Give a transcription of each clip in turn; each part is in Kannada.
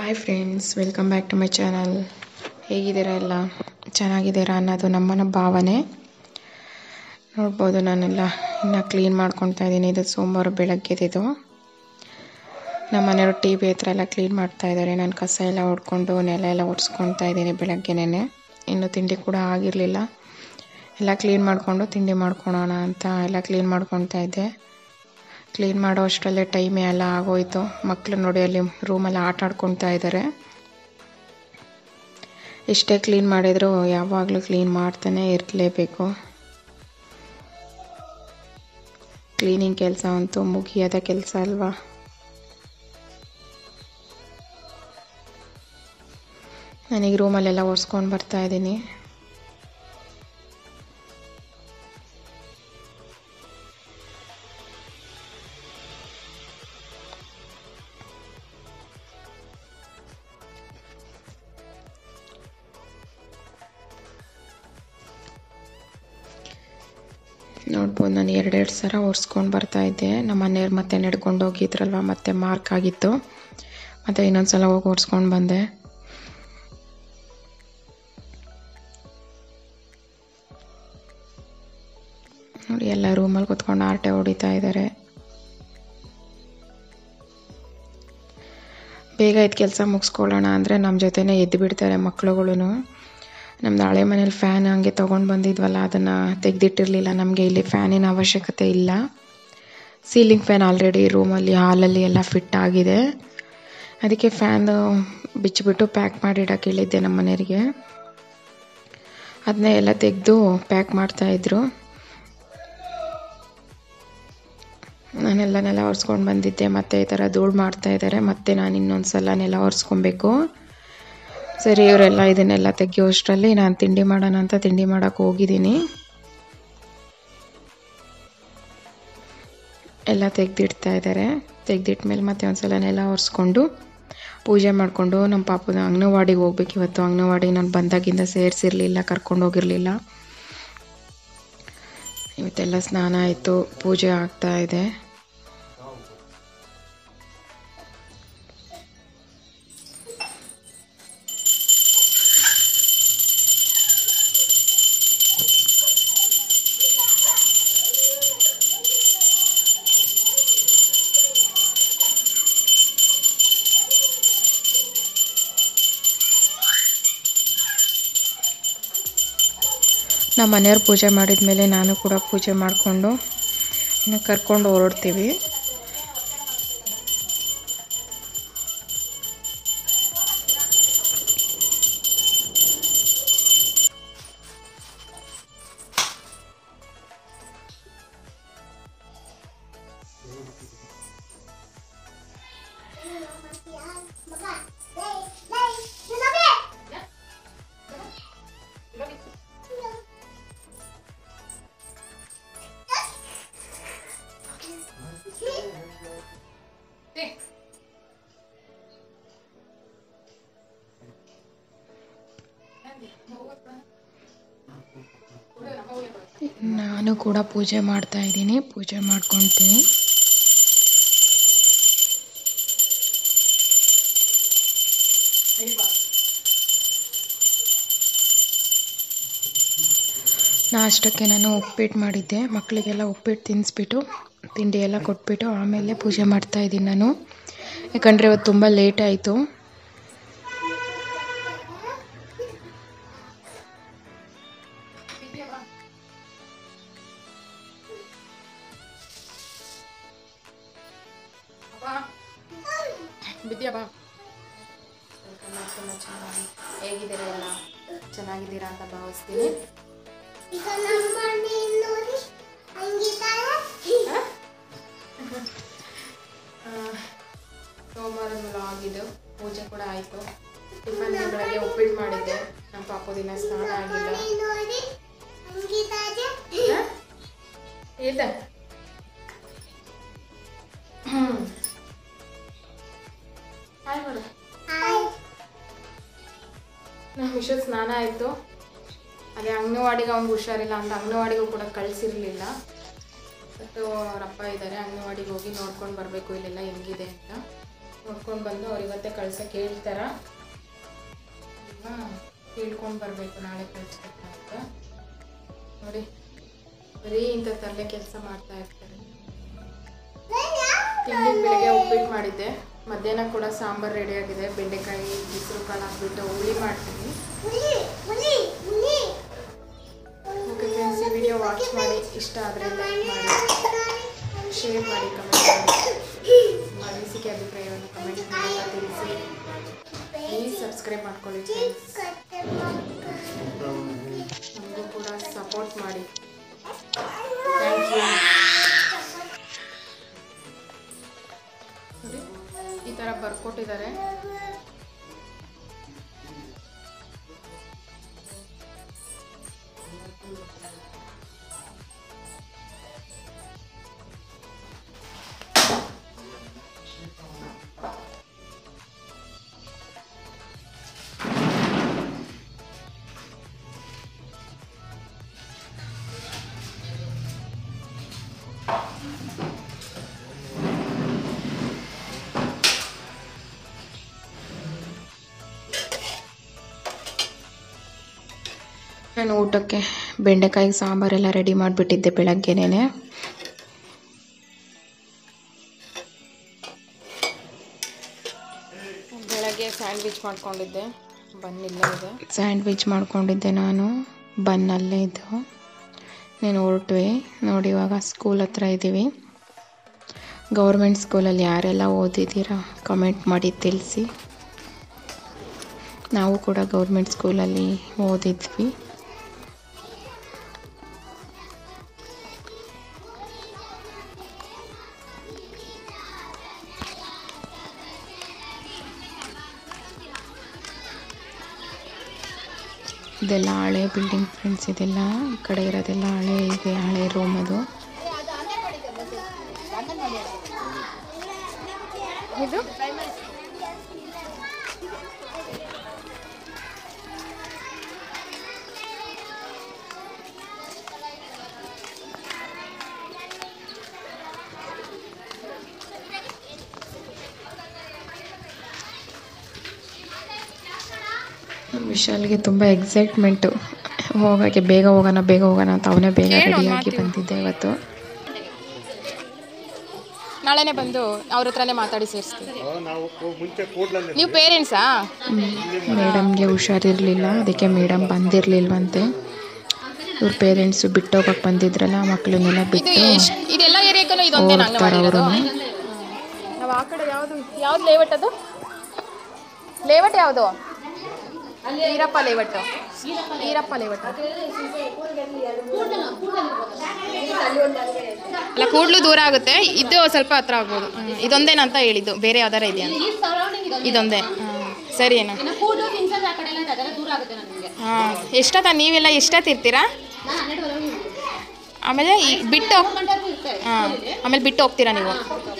Hi friends welcome back to my channel ಹೇಗಿದ್ದೀರಾ ಎಲ್ಲ ಚೆನ್ನಾಗಿದ್ದೀರಾ ಅನ್ನೋದು ನಮ್ಮನ ಭಾವನೆ ನೋಡ್ಬೋದು ನಾನೆಲ್ಲ ಇನ್ನು ಕ್ಲೀನ್ ಮಾಡ್ಕೊತಾ ಇದ್ದೀನಿ ಇದು ಸೋಮವಾರ ಬೆಳಗ್ಗೆದಿದು ನಮ್ಮ ಮನೆಯವರು ಟಿ ವಿ ಹತ್ರ ಎಲ್ಲ ಕ್ಲೀನ್ ಮಾಡ್ತಾ ಇದ್ದಾರೆ ನಾನು ಕಸ ಎಲ್ಲ ಹೊಡ್ಕೊಂಡು ನೆಲ ಎಲ್ಲ ಒರೆಸ್ಕೊತಾ ಇದ್ದೀನಿ ಬೆಳಗ್ಗೆನೇ ಇನ್ನು ತಿಂಡಿ ಕೂಡ ಆಗಿರಲಿಲ್ಲ ಎಲ್ಲ ಕ್ಲೀನ್ ಮಾಡಿಕೊಂಡು ತಿಂಡಿ ಮಾಡ್ಕೊಳೋಣ ಅಂತ ಎಲ್ಲ ಕ್ಲೀನ್ ಮಾಡ್ಕೊತಾ ಇದ್ದೆ ಕ್ಲೀನ್ ಮಾಡೋ ಅಷ್ಟರಲ್ಲೇ ಟೈಮ್ ಎಲ್ಲ ಆಗೋಯ್ತು ಮಕ್ಕಳು ನೋಡಿ ಅಲ್ಲಿ ರೂಮಲ್ಲಿ ಆಟ ಆಡ್ಕೊತಾ ಇದ್ದಾರೆ ಎಷ್ಟೇ ಕ್ಲೀನ್ ಮಾಡಿದರೂ ಯಾವಾಗಲೂ ಕ್ಲೀನ್ ಮಾಡ್ತಾನೆ ಇರಲೇಬೇಕು ಕ್ಲೀನಿಂಗ್ ಕೆಲಸ ಅಂತೂ ಮುಗಿಯೋದ ಕೆಲಸ ಅಲ್ವಾ ನನಗೆ ರೂಮಲ್ಲೆಲ್ಲ ಒರೆಸ್ಕೊಂಡು ಬರ್ತಾ ಇದ್ದೀನಿ ನೋಡ್ಬೋದು ನಾನು ಎರಡೆರಡು ಸಲ ಒರೆಸ್ಕೊಂಡು ಬರ್ತಾ ಇದ್ದೆ ನಮ್ಮ ಮನೆಯವ್ರು ಮತ್ತೆ ನಡ್ಕೊಂಡು ಹೋಗಿದ್ರಲ್ವ ಮತ್ತೆ ಮಾರ್ಕ್ ಆಗಿತ್ತು ಮತ್ತು ಇನ್ನೊಂದು ಸಲ ಹೋಗಿ ಒರೆಸ್ಕೊಂಡು ಬಂದೆ ನೋಡಿ ಎಲ್ಲ ರೂಮಲ್ಲಿ ಕೂತ್ಕೊಂಡು ಆರ್ಟೆ ಹೊಡಿತಾ ಇದ್ದಾರೆ ಬೇಗ ಇದು ಕೆಲಸ ಮುಗಿಸ್ಕೊಳ್ಳೋಣ ಅಂದರೆ ನಮ್ಮ ಜೊತೆನೇ ಎದ್ದು ಬಿಡ್ತಾರೆ ಮಕ್ಳುಗಳು ನಮ್ದು ಹಳೆ ಮನೇಲಿ ಫ್ಯಾನ್ ಹಂಗೆ ತೊಗೊಂಡು ಬಂದಿದ್ವಲ್ಲ ಅದನ್ನು ತೆಗೆದಿಟ್ಟಿರಲಿಲ್ಲ ನಮಗೆ ಇಲ್ಲಿ ಫ್ಯಾನಿನ ಅವಶ್ಯಕತೆ ಇಲ್ಲ ಸೀಲಿಂಗ್ ಫ್ಯಾನ್ ಆಲ್ರೆಡಿ ರೂಮಲ್ಲಿ ಹಾಲಲ್ಲಿ ಎಲ್ಲ ಫಿಟ್ ಆಗಿದೆ ಅದಕ್ಕೆ ಫ್ಯಾನ್ ಬಿಚ್ಚಿಬಿಟ್ಟು ಪ್ಯಾಕ್ ಮಾಡಿ ಇಡೋಕೆ ಹೇಳಿದ್ದೆ ನಮ್ಮ ಮನೆಯವರಿಗೆ ಅದನ್ನೇ ಎಲ್ಲ ತೆಗೆದು ಪ್ಯಾಕ್ ಮಾಡ್ತಾಯಿದ್ರು ನಾನೆಲ್ಲ ನೆಲ ಒರೆಸ್ಕೊಂಡು ಬಂದಿದ್ದೆ ಮತ್ತೆ ಈ ಥರ ಧೂಳು ಮಾಡ್ತಾ ಇದ್ದಾರೆ ಮತ್ತೆ ನಾನು ಇನ್ನೊಂದು ಸಲ ನೆಲ ಒರೆಸ್ಕೊಬೇಕು ಸರಿ ಇವರೆಲ್ಲ ಇದನ್ನೆಲ್ಲ ತೆಗಿಯೋಷ್ಟರಲ್ಲಿ ನಾನು ತಿಂಡಿ ಮಾಡೋಣ ಅಂತ ತಿಂಡಿ ಮಾಡೋಕೆ ಹೋಗಿದ್ದೀನಿ ಎಲ್ಲ ತೆಗೆದಿಡ್ತಾ ಇದ್ದಾರೆ ತೆಗೆದಿಟ್ಮೇಲೆ ಮತ್ತೆ ಒಂದು ಸಲ ನೆಲ ಒರೆಸ್ಕೊಂಡು ಪೂಜೆ ಮಾಡಿಕೊಂಡು ನಮ್ಮ ಪಾಪದ ಅಂಗನವಾಡಿಗೆ ಹೋಗ್ಬೇಕು ಇವತ್ತು ಅಂಗನವಾಡಿ ನಾನು ಬಂದಾಗಿಂದ ಸೇರಿಸಿರ್ಲಿಲ್ಲ ಕರ್ಕೊಂಡು ಹೋಗಿರಲಿಲ್ಲ ಇವತ್ತೆಲ್ಲ ಸ್ನಾನ ಆಯಿತು ಪೂಜೆ ಆಗ್ತಾ ಇದೆ ನಮ್ಮ ಮನೆಯವ್ರು ಪೂಜೆ ಮಾಡಿದ ಮೇಲೆ ನಾನು ಕೂಡ ಪೂಜೆ ಮಾಡಿಕೊಂಡು ಇನ್ನು ಕರ್ಕೊಂಡು ಹೊರಡ್ತೀವಿ ನಾನು ಕೂಡ ಪೂಜೆ ಮಾಡ್ತಾ ಇದ್ದೀನಿ ಪೂಜೆ ಮಾಡ್ಕೊತೀನಿ ನಾಷ್ಟಕ್ಕೆ ನಾನು ಉಪ್ಪಿಟ್ಟು ಮಾಡಿದ್ದೆ ಮಕ್ಕಳಿಗೆಲ್ಲ ಉಪ್ಪಿಟ್ಟು ತಿನ್ನಿಸ್ಬಿಟ್ಟು ತಿಂಡಿ ಎಲ್ಲ ಕೊಟ್ಬಿಟ್ಟು ಆಮೇಲೆ ಪೂಜೆ ಮಾಡ್ತಾ ಇದ್ದೀನಿ ನಾನು ಯಾಕಂದರೆ ಇವತ್ತು ತುಂಬ ಲೇಟ್ ಆಯಿತು ಬಿದ್ಯಾ ಬಾ ಚೆನ್ನಾಗಿ ಹೇಗಿದ್ದೀರಾ ಎಲ್ಲ ಚೆನ್ನಾಗಿದ್ದೀರಾ ಅಂತ ಭಾವಿಸ್ತೀನಿ ಈಗ ನಮ್ಮ ಮನೆ ನೋಡಿ ಹಂಗಿದ್ದಾರೆ ಸೋಮವಾರ ಆಗಿದ್ದು ಪೂಜೆ ಕೂಡ ಆಯಿತು ಟಿಫನ್ ಬೆಳಗ್ಗೆ ಉಪ್ಪಿಟ್ಟು ಮಾಡಿದ್ದೆ ನಮ್ಮ ಪಾಪು ದಿನ ಸ್ನಾನ ಆಗಿಲ್ಲ ಮನೆ ನೋಡಿ ಹಂಗಿದ್ದಾರೆ ಇದೆ ಹ್ಞೂ ಹಾಯ್ ಮಾಡು ಹಾಯ್ ನಮ್ಮ ವಿಷಯ ಸ್ನಾನ ಆಯಿತು ಅದೇ ಅಂಗನವಾಡಿಗೆ ಅವ್ನಿಗೆ ಹುಷಾರಿಲ್ಲ ಅಂತ ಅಂಗನವಾಡಿಗೂ ಕೂಡ ಕಳಿಸಿರಲಿಲ್ಲ ಮತ್ತು ಅವರಪ್ಪ ಇದ್ದಾರೆ ಅಂಗನವಾಡಿಗೆ ಹೋಗಿ ನೋಡ್ಕೊಂಡು ಬರಬೇಕು ಇಲ್ಲೆಲ್ಲ ಹೆಂಗಿದೆ ಅಂತ ನೋಡ್ಕೊಂಡು ಬಂದು ಅವ್ರು ಇವತ್ತೇ ಕಳ್ಸಕ್ಕೆ ಹೇಳ್ತಾರ ಹೇಳ್ಕೊಂಡು ಬರಬೇಕು ನಾಳೆ ಕಳಿಸ್ಬೇಕು ಅಂತ ನೋಡಿ ಬರೀ ಇಂಥ ತರಲೆ ಕೆಲಸ ಮಾಡ್ತಾ ಇರ್ತಾರೆ ತಿಂಡಿ ಬೆಳಿಗ್ಗೆ ಉಪ್ಪಿಟ್ಟು ಮಾಡಿದ್ದೆ ಮಧ್ಯಾಹ್ನ ಕೂಡ ಸಾಂಬಾರು ರೆಡಿ ಆಗಿದೆ ಬೆಂಡೆಕಾಯಿ ಹೆಸರು ಕಾಳು ಹಾಕ್ಬಿಟ್ಟು ಹುಳಿ ಮಾಡ್ತೀನಿ ಹುಲಿ ಹುಲಿ ಹುಲಿ ಓಕೆ ಫ್ರೆಂಡ್ಸ್ ಈ ವಿಡಿಯೋ ವಾಚ್ ಮಾಡಿ ಇಷ್ಟ ಆದರೆ ಲೈಕ್ ಮಾಡಿ ಶೇರ್ ಮಾಡಿ ಕಮೆಂಟ್ ಮಾಡಿ ನಿಮ್ಮ ಅನಿಸಿಕೆ ಅಭಿಪ್ರಾಯವನ್ನು ಕಮೆಂಟ್ ಮೂಲಕ ತಿಳಿಸಿ ಪ್ಲೀಸ್ ಸಬ್ಸ್ಕ್ರೈಬ್ ಮಾಡ್ಕೊಳ್ಳಿ ಫ್ರೆಂಡ್ಸ್ ನಮಗೂ ಕೂಡ ಸಪೋರ್ಟ್ ಮಾಡಿ ಥ್ಯಾಂಕ್ ಯು ನೋಡಿ ಈ ಥರ ಬರ್ಕೊಟ್ಟಿದ್ದಾರೆ ನಾನು ಊಟಕ್ಕೆ ಬೆಂಡೆಕಾಯಿ ಸಾಂಬಾರೆಲ್ಲ ರೆಡಿ ಮಾಡಿಬಿಟ್ಟಿದ್ದೆ ಬೆಳಗ್ಗೆನೇ ಬೆಳಗ್ಗೆ ಸ್ಯಾಂಡ್ವಿಚ್ ಮಾಡ್ಕೊಂಡಿದ್ದೆ ಬನ್ನಿಲ್ಲ ಇದೆ ಸ್ಯಾಂಡ್ವಿಚ್ ಮಾಡ್ಕೊಂಡಿದ್ದೆ ನಾನು ಬನ್ನಲ್ಲೇ ಇದ್ದು ನೀನು ಹೊರಟ್ವಿ ನೋಡಿ ಇವಾಗ ಸ್ಕೂಲ್ ಹತ್ರ ಇದ್ದೀವಿ ಗೌರ್ಮೆಂಟ್ ಸ್ಕೂಲಲ್ಲಿ ಯಾರೆಲ್ಲ ಓದಿದ್ದೀರಾ ಕಮೆಂಟ್ ಮಾಡಿ ತಿಳಿಸಿ ನಾವು ಕೂಡ ಗೌರ್ಮೆಂಟ್ ಸ್ಕೂಲಲ್ಲಿ ಓದಿದ್ವಿ ಇದೆಲ್ಲ ಹಳೆ ಬಿಲ್ಡಿಂಗ್ ಫ್ರೆಂಡ್ಸ್ ಇದೆಲ್ಲ ಈ ಕಡೆ ಇರೋದೆಲ್ಲ ಹಳೆ ಇದೆ ಹಳೆ ರೂಮ್ ಅದು ಇದು ವಿಶಾಲ್ಗೆ ತುಂಬ ಎಕ್ಸೈಟ್ಮೆಂಟು ಹೋಗೋಕ್ಕೆ ಬೇಗ ಹೋಗೋಣ ಬೇಗ ಹೋಗೋಣ ಅಂತ ಅವನೇ ಬೇಗ ರೆಡಿಯಾಗಿ ಬಂದಿದ್ದೆ ಇವತ್ತು ನಾಳೆನೆ ಬಂದು ಅವ್ರ ಹತ್ರನೇ ಮಾತಾಡಿ ಸೇರಿಸ್ತೀವಿ ನಾವು ಕೋ- ಮುಂಚೆ ಕೂಡ್ಲಲ್ಲಿ ನೀವು ಪೇರೆಂಟ್ಸಾ ಮೇಡಮ್ಗೆ ಹುಷಾರಿರಲಿಲ್ಲ ಅದಕ್ಕೆ ಮೇಡಮ್ ಬಂದಿರಲಿಲ್ವಂತೆ ಇವ್ರ ಪೇರೆಂಟ್ಸು ಬಿಟ್ಟು ಹೋಗಕ್ಕೆ ಬಂದಿದ್ರಲ್ಲ ಮಕ್ಕಳನ್ನೆಲ್ಲ ಇದು ಬಿಟ್ಟು ಎಷ್ಟ್- ಇದೆಲ್ಲ ಏರಿಯಾಕ್ಕೂ ಇದೊಂದೇ ನಾಂಗ ಹೋಗ್ತಾರೆ ಮಾಡಿರೋದು ಅವರು ನಾವು ಆ ಕಡೆ ಯಾವುದು ಯಾವ್ದು ಲೇಔಟ್ ಅದು ಲೇಔಟ್ ಯಾವುದು ಈರಪ್ಪ ಲೇಔಟ್ ಈರಪ್ಪ ಲೇಔಟ್ ಅಲ್ಲ ಕೂಡ್ಲು ದೂರ ಆಗುತ್ತೆ ಇದು ಸ್ವಲ್ಪ ಹತ್ರ ಆಗ್ಬೋದು ಹ್ಮ್. ಇದೊಂದೇನಂತ ಹೇಳಿದ್ದು ಬೇರೆ ಯಾವ್ದಾರ ಇದೆಯಾ ಇದೊಂದೇ ಹ್ಮ್. ಸರಿ ಅಣ್ಣ ಕೂಡು ತಿನ್ಸೋದು ಆ ಕಡೆ ಎಲ್ಲ ಇದೆ, ಅದೆಲ್ಲ ದೂರ ಆಗುತ್ತೆ ನನಗೆ ಹಾಂ ಎಷ್ಟೊತ್ತ ನೀವೆಲ್ಲ ಎಷ್ಟೊತ್ತು ಇರ್ತೀರಾ ನಾನು ಹನ್ನೆರಡುವರೆಗೂ ಇರ್ತೀನಿ. ಆಮೇಲೆ ಈ ಬಿಟ್ಟು ಹೋಗ್- ಗಂಟೆವರೆಗೂ ಇರ್ತೇವೆ ಹಾಂ ಆಮೇಲೆ ಬಿಟ್ಟು ಹೋಗ್ತೀರಾ ನೀವು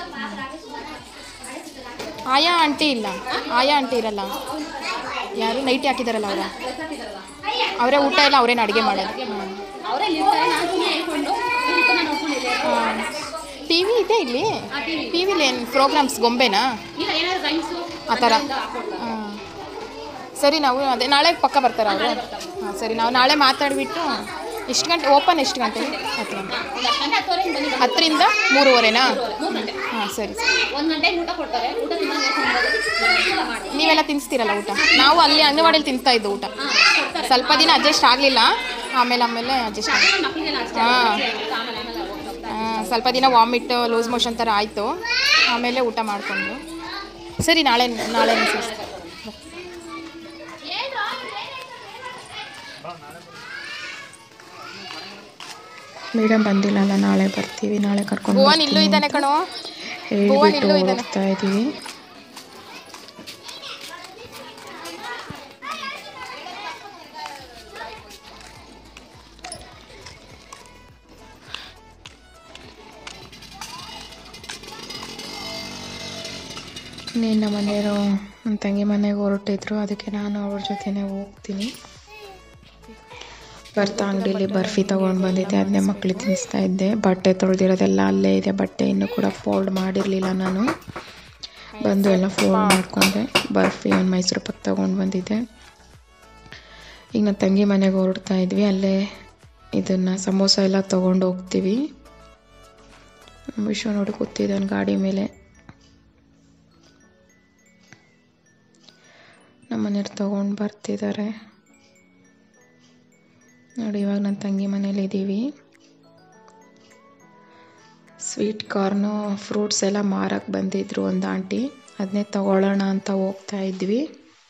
ಆಯಾ ಆಂಟಿ ಇಲ್ಲ ಆಯಾ ಆಂಟಿ ಇರಲ್ಲ ಯಾರು ನೈಟಿ ಹಾಕಿದಾರಲ್ಲ ಅವರ ಅವರೇ ಊಟ ಎಲ್ಲ ಅವರೇನು ಅಡುಗೆ ಮಾಡೋದು ಅವರೇ ಇರ್ತಾರೆ ನಾನು ಸುಮ್ಮನೆ ಹೇಳ್ಕೊಂಡು ನಾನು ನೋಡ್ಕೊಂಡಿದ್ದೆ ಟಿ ವಿ ಇದೆ ಇಲ್ಲಿ ಟಿ ವಿಲಿ ಏನು ಪ್ರೋಗ್ರಾಮ್ಸ್ ಗೊಂಬೆನಾ ಇಲ್ಲ ಏನಾದ್ರು ರೈಮ್ಸು ಆ ಥರ ಹಾಂ ಸರಿ ನಾವು ಅದೇ ನಾಳೆ ಪಕ್ಕ ಬರ್ತಾರೆ ಅವರು ಹಾಂ ಸರಿ ನಾವು ನಾಳೆ ಮಾತಾಡಿಬಿಟ್ಟು ಎಷ್ಟು ಗಂಟೆ ಓಪನ್ ಎಷ್ಟು ಗಂಟೆ ಹತ್ತು ಗಂಟೆ ಒಂದು ಹತ್ತು ಗಂಟೆ ಹತ್ತುವರೆಗೆ ಬನ್ನಿ ಬನ್ನಿ. ಹತ್ತರಿಂದ ಮೂರುವರೆನಾ ಮೂರು ಗಂಟೆ ಹಾಂ ಸರಿ ಒಂದು ಗಂಟೆಗೆ ಊಟ ಕೊಡ್ತಾರೆ ಊಟ ತಿನ್ನೋದು ಊಟ ಮಾಡಿ ನೀವೆಲ್ಲ ತಿನ್ನಿಸ್ತೀರಲ್ಲ ಊಟ ನಾವು ಅಲ್ಲಿ ಅಂಗನವಾಡಿಯಲ್ಲಿ ತಿನ್ನಿಸ್ತಾ ಇದ್ದು ಊಟ ಹಾಂ ಕೊಡ್ತಾರೆ ಸ್ವಲ್ಪ ದಿನ ಅಡ್ಜಸ್ಟ್ ಆಗಲಿಲ್ಲ ಆಮೇಲೆ ಆಮೇಲೆ ಅಡ್ಜಸ್ಟ್ ಆಗಿ ನನ್ನ ಮಕ್ಕಳಿಗೆಲ್ಲ ಅಷ್ಟೇ ಹಾಂ ಆಮೇಲೆ ಆಮೇಲೆ ಹೋಗ್ತಾ ಹಾಂ ಸ್ವಲ್ಪ ದಿನ ವಾಮಿಟ್ ಲೂಸ್ ಮೋಷನ್ ಥರ ಆಯಿತು ಆಮೇಲೆ ಊಟ ಮಾಡಿಕೊಂಡು ಸರಿ ನಾಳೆ ನಾಳೆ ಸೇರಿಸ್ತೀನಿ ಮೇಡಮ್ ಬಂದಿಲ್ಲಲ್ಲ ನಾಳೆ ಬರ್ತೀವಿ ನಾಳೆ ಕರ್ಕೊಂಡು ಭುವನ್ ಇಲ್ಲೂ ಇದ್ದಾನೆ ಕಣೋ ಭುವನ್ ಹೇಳ್ಬಿಟ್ಟು ಇಲ್ಲೂ ಇದ್ದಾನೆ. ಹೋಗ್ತಾ ಇದ್ದೀವಿ ಇನ್ನೇನು ನಮ್ಮ ಮನೆಯವರು ನನ್ನ ತಂಗಿ ಮನೆಗೆ ಹೊರಟಿದ್ರು ಅದಕ್ಕೆ ನಾನು ಅವ್ರ ಜೊತೆನೇ ಹೋಗ್ತೀನಿ ಬರ್ತಾ ಅಂಗಡಿಲಿ ಬರ್ಫಿ ತೊಗೊಂಡು ಬಂದಿದ್ದೆ ಅದನ್ನೇ ಮಕ್ಳಿಗೆ ತಿನ್ನಿಸ್ತಾ ಇದ್ದೆ ಬಟ್ಟೆ ತೊಳೆದಿರೋದೆಲ್ಲ ಅಲ್ಲೇ ಇದೆ ಬಟ್ಟೆ ಇನ್ನೂ ಕೂಡ ಫೋಲ್ಡ್ ಮಾಡಿರಲಿಲ್ಲ ನಾನು ಬಂದು ಎಲ್ಲ ಫೋನ್ ಮಾಡಿಕೊಂಡೆ ಬರ್ಫಿ ಒಂದು ಮೈಸೂರು ಪಾಕ್ ತೊಗೊಂಡು ಬಂದಿದ್ದೆ ಈಗ ನನ್ನ ತಂಗಿ ಮನೆಗೆ ಹೊರಡ್ತಾ ಇದ್ವಿ ಅಲ್ಲೇ ಇದನ್ನು ಸಮೋಸ ಎಲ್ಲ ತೊಗೊಂಡು ಹೋಗ್ತೀವಿ ವಿಶ್ವ ನೋಡಿ ಕೂತಿದ್ದಾನೆ ಗಾಡಿ ಮೇಲೆ ನಮ್ಮ ಮನೆಯವ್ರು ತೊಗೊಂಡು ಬರ್ತಿದ್ದಾರೆ ನೋಡಿ ಇವಾಗ ನನ್ನ ತಂಗಿ ಮನೇಲಿ ಇದ್ದೀವಿ ಸ್ವೀಟ್ ಕಾರ್ನು ಫ್ರೂಟ್ಸ್ ಎಲ್ಲ ಮಾರಕ್ಕೆ ಬಂದಿದ್ರು ಒಂದು ಆಂಟಿ ಅದನ್ನೇ ತಗೊಳ್ಳೋಣ ಅಂತ ಹೋಗ್ತಾ ಇದ್ವಿ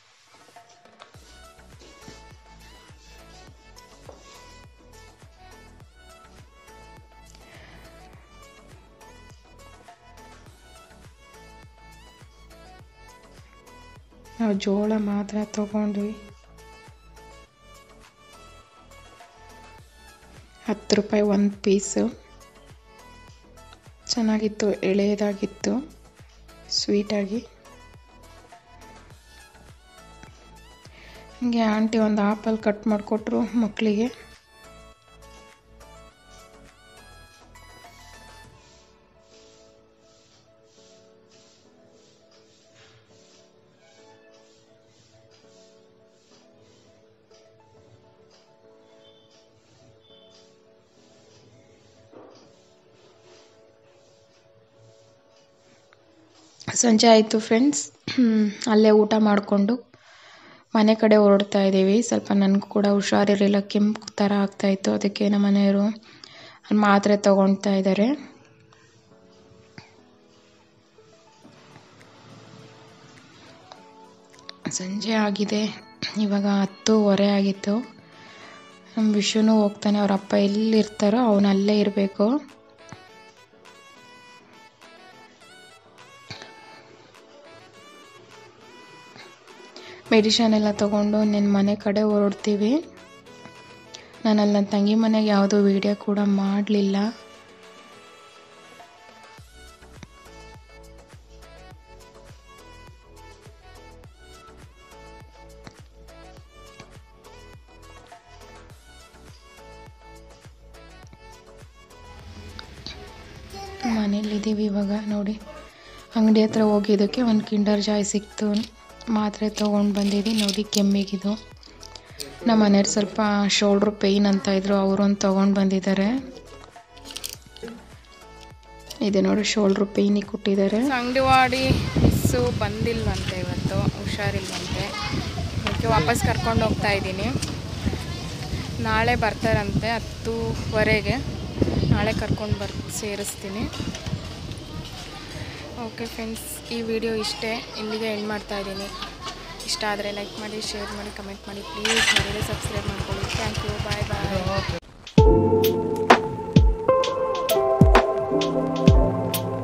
ನಾವು ಜೋಳ ಮಾತ್ರ ತಗೊಂಡ್ವಿ ಹತ್ತು ರೂಪಾಯಿ ಒಂದು ಪೀಸು ಚೆನ್ನಾಗಿತ್ತು ಎಳೆಯದಾಗಿತ್ತು ಸ್ವೀಟಾಗಿ ಹೀಗೆ ಆಂಟಿ ಒಂದು ಆಪಲ್ ಕಟ್ ಮಾಡಿಕೊಟ್ರು ಮಕ್ಕಳಿಗೆ ಸಂಜೆ ಆಯಿತು ಫ್ರೆಂಡ್ಸ್ ಅಲ್ಲೇ ಊಟ ಮಾಡಿಕೊಂಡು ಮನೆ ಕಡೆ ಹೊರಡ್ತಾ ಇದ್ದೀವಿ ಸ್ವಲ್ಪ ನನಗೂ ಕೂಡ ಹುಷಾರಿರಲಿಲ್ಲ ಕೆಂಪು ಥರ ಆಗ್ತಾಯಿತ್ತು ಅದಕ್ಕೆ ನಮ್ಮ ಮನೆಯವರು ಮಾತ್ರೆ ತಗೊಳ್ತಾ ಇದ್ದಾರೆ ಸಂಜೆ ಆಗಿದೆ ಇವಾಗ ಹತ್ತೂವರೆ ಆಗಿತ್ತು ನಮ್ಮ ವಿಷುನು ಹೋಗ್ತಾನೆ ಅವ್ರ ಅಪ್ಪ ಎಲ್ಲಿರ್ತಾರೋ ಅವನು ಅಲ್ಲೇ ಇರಬೇಕು ಮೆಡಿಷನ್ ಎಲ್ಲ ತೊಗೊಂಡು ನಿನ್ನ ಮನೆ ಕಡೆ ಹೊರಡ್ತೀವಿ ನಾನಲ್ಲಿ ನನ್ನ ತಂಗಿ ಮನೆಗೆ ಯಾವುದೂ ವೀಡಿಯೋ ಕೂಡ ಮಾಡಲಿಲ್ಲ ಮನೇಲಿದ್ದೀವಿ ಇವಾಗ ನೋಡಿ ಅಂಗಡಿ ಹತ್ರ ಹೋಗಿದ್ದಕ್ಕೆ ಒಂದು ಕಿಂಡರ್ ಜಾಯ್ ಸಿಕ್ತು ಮಾತ್ರೆ ತೊಗೊಂಡು ಬಂದಿದ್ವಿ ನೋಡಿ ಕೆಮ್ಮಿಗಿದು ನಮ್ಮ ಮನೆಯವ್ರು ಸ್ವಲ್ಪ ಶೋಲ್ಡ್ರ್ ಪೇಯ್ನ್ ಅಂತ ಇದ್ರು ಅವರೊಂದು ತೊಗೊಂಡು ಬಂದಿದ್ದಾರೆ ಇದೆ ನೋಡಿ ಶೋಲ್ಡ್ರ್ ಪೇಯ್ನಿಗೆ ಕೊಟ್ಟಿದ್ದಾರೆ ಅಂಗಡಿವಾಡಿ ಮಿಸ್ಸು ಬಂದಿಲ್ವಂತೆ ಇವತ್ತು ಹುಷಾರಿಲ್ವಂತೆ ಅದಕ್ಕೆ ವಾಪಸ್ ಕರ್ಕೊಂಡು ಹೋಗ್ತಾ ಇದ್ದೀನಿ ನಾಳೆ ಬರ್ತಾರಂತೆ ಹತ್ತೂವರೆಗೆ ನಾಳೆ ಕರ್ಕೊಂಡು ಬರ್ ಸೇರಿಸ್ತೀನಿ ಓಕೆ ಫ್ರೆಂಡ್ಸ್ ಈ ವಿಡಿಯೋ ಇಷ್ಟೇ ಇಲ್ಲಿಗೆ ಎಂಡ್ ಮಾಡ್ತಾ ಇದ್ದೀನಿ ಇಷ್ಟ ಆದರೆ ಲೈಕ್ ಮಾಡಿ ಶೇರ್ ಮಾಡಿ ಕಮೆಂಟ್ ಮಾಡಿ ಪ್ಲೀಸ್ ಮನೇಲಿ ಸಬ್ಸ್ಕ್ರೈಬ್ ಮಾಡ್ಕೊಳ್ಳಿ ಥ್ಯಾಂಕ್ ಯು ಬಾಯ್ ಬಾಯ್